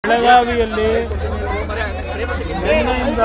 ಬೆಳಗಾವಿಯಲ್ಲಿ ನಿನ್ನೆಯಿಂದ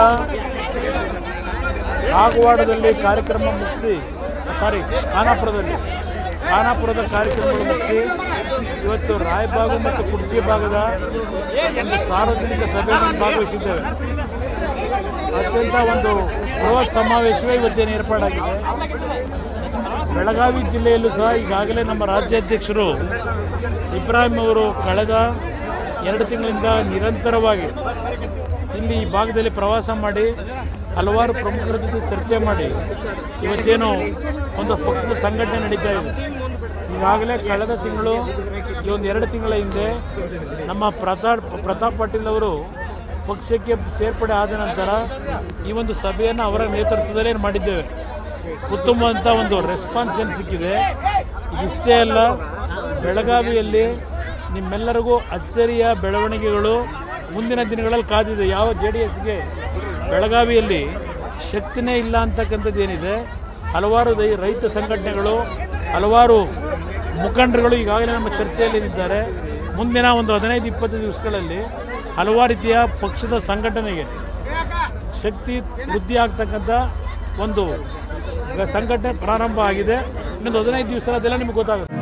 ಕಾಗವಾಡದಲ್ಲಿ ಕಾರ್ಯಕ್ರಮ ಮುಗಿಸಿ ಸಾರಿ ಖಾನಾಪುರದಲ್ಲಿ ಖಾನಾಪುರದ ಕಾರ್ಯಕ್ರಮಗಳು ಮುಗಿಸಿ ಇವತ್ತು ರಾಯಬಾಗು ಮತ್ತು ಕುರ್ಚಿ ಭಾಗದ ಒಂದು ಸಾರ್ವಜನಿಕ ಸಭೆಯಲ್ಲಿ ಭಾಗವಹಿಸಿದ್ದೇವೆ ಅತ್ಯಂತ ಒಂದು ಬೃಹತ್ ಸಮಾವೇಶವೇ ಇವತ್ತೇನು ಏರ್ಪಾಡಾಗಿದೆ ಬೆಳಗಾವಿ ಜಿಲ್ಲೆಯಲ್ಲೂ ಸಹ ಈಗಾಗಲೇ ನಮ್ಮ ರಾಜ್ಯಾಧ್ಯಕ್ಷರು ಇಬ್ರಾಹಿಂ ಅವರು ಕಳೆದ ಎರಡು ತಿಂಗಳಿಂದ ನಿರಂತರವಾಗಿ ಇಲ್ಲಿ ಈ ಭಾಗದಲ್ಲಿ ಪ್ರವಾಸ ಮಾಡಿ ಹಲವಾರು ಪ್ರಮುಖರ ಜೊತೆ ಚರ್ಚೆ ಮಾಡಿ ಇವತ್ತೇನು ಒಂದು ಪಕ್ಷದ ಸಂಘಟನೆ ನಡೀತಾ ಇದೆ ಈಗಾಗಲೇ ಕಳೆದ ತಿಂಗಳು ಈ ಒಂದು ಎರಡು ತಿಂಗಳ ಹಿಂದೆ ನಮ್ಮ ಪ್ರತಾಪ್ ಪ್ರತಾಪ್ ಪಾಟೀಲ್ ಅವರು ಪಕ್ಷಕ್ಕೆ ಸೇರ್ಪಡೆ ಆದ ನಂತರ ಈ ಒಂದು ಸಭೆಯನ್ನು ಅವರ ನೇತೃತ್ವದಲ್ಲೇ ಮಾಡಿದ್ದೇವೆ ಉತ್ತಮವಾದಂಥ ಒಂದು ರೆಸ್ಪಾನ್ಸ್ ಏನು ಸಿಕ್ಕಿದೆ ಇದಿಷ್ಟೇ ಅಲ್ಲ ಬೆಳಗಾವಿಯಲ್ಲಿ ನಿಮ್ಮೆಲ್ಲರಿಗೂ ಅಚ್ಚರಿಯ ಬೆಳವಣಿಗೆಗಳು ಮುಂದಿನ ದಿನಗಳಲ್ಲಿ ಕಾದಿದೆ ಯಾವ ಜೆ ಡಿ ಎಸ್ಗೆ ಬೆಳಗಾವಿಯಲ್ಲಿ ಶಕ್ತಿನೇ ಇಲ್ಲ ಅಂತಕ್ಕಂಥದ್ದು ಏನಿದೆ ಹಲವಾರು ದೈ- ರೈತ ಸಂಘಟನೆಗಳು ಹಲವಾರು ಮುಖಂಡರುಗಳು ಈಗಾಗಲೇ ನಮ್ಮ ಚರ್ಚೆಯಲ್ಲಿದ್ದಾರೆ ಮುಂದಿನ ಒಂದು ಹದಿನೈದು ಇಪ್ಪತ್ತು ದಿವಸಗಳಲ್ಲಿ ಹಲವಾರು ರೀತಿಯ ಪಕ್ಷದ ಸಂಘಟನೆಗೆ ಶಕ್ತಿ ವೃದ್ಧಿ ಆಗ್ತಕ್ಕಂಥ ಒಂದು ಸಂಘಟನೆ ಪ್ರಾರಂಭ ಆಗಿದೆ ಇನ್ನೊಂದು ಹದಿನೈದು ದಿವಸ ಅದೆಲ್ಲ ನಿಮ್ಗೆ ಗೊತ್ತಾಗುತ್ತೆ